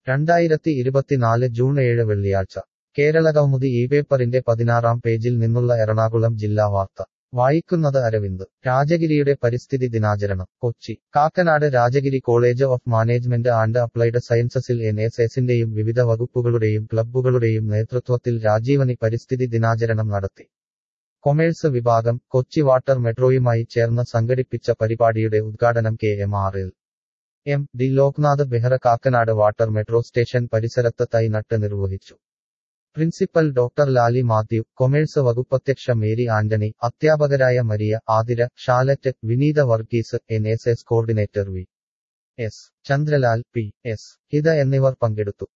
രണ്ടായിരത്തി ഇരുപത്തിനാല് ജൂൺ ഏഴ് വെള്ളിയാഴ്ച കേരളകൗമുദി ഈ പേപ്പറിന്റെ പതിനാറാം പേജിൽ നിന്നുള്ള എറണാകുളം ജില്ലാ വാർത്ത വായിക്കുന്നത് അരവിന്ദ് രാജഗിരിയുടെ പരിസ്ഥിതി ദിനാചരണം Kochi Kakkanad Rajagiri college of management and applied സയൻസസിൽ എൻ എസ് എസിന്റെയും വിവിധ വകുപ്പുകളുടെയും ക്ലബ്ബുകളുടെയും നേതൃത്വത്തിൽ രാജീവനി പരിസ്ഥിതി ദിനാചരണം നടത്തി കൊമേഴ്സ് വിഭാഗം കൊച്ചി വാട്ടർ മെട്രോയുമായി ചേർന്ന് സംഘടിപ്പിച്ച പരിപാടിയുടെ ഉദ്ഘാടനം K M R L M D Loknath Behera Kakkanad water metro station പരിസരത്ത് തൈ നട്ട് നിർവഹിച്ചു principal doctor Lali Mathew commerce വകുപ്പധ്യക്ഷ മേരി ആന്റണി അധ്യാപകരായ Maria Athira Shalet Vineetha Varghese N S S coordinator V S Chandralal P S Hitha എന്നിവർ പങ്കെടുത്തു